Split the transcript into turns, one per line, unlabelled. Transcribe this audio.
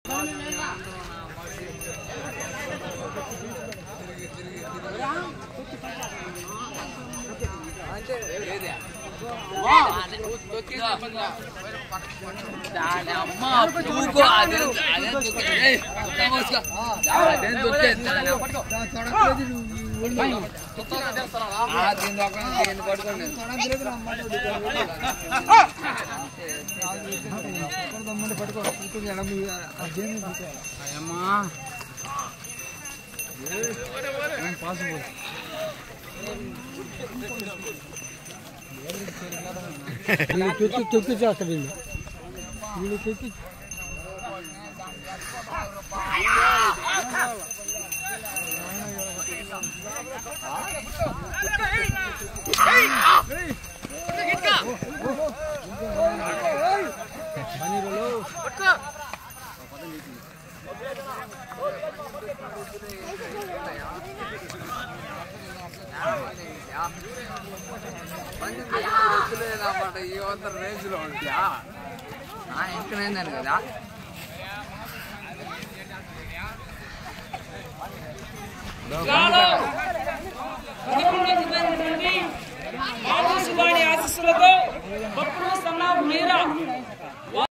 దాని అమ్మ తూకో అదే అదే తూకో ఏయ్ తమోస్కా అదే దొక్కే దాని ఆ దీని దొక్క దీన్ని పట్టుకోండి అమ్మా
తొక్కి తొక్కి చేస్తాడు వీళ్ళు వీళ్ళు తొక్కి
అన్నమాట ఈ వంద రేంజ్ లో ఉంటా ఎంకనైందని కదా
చాలు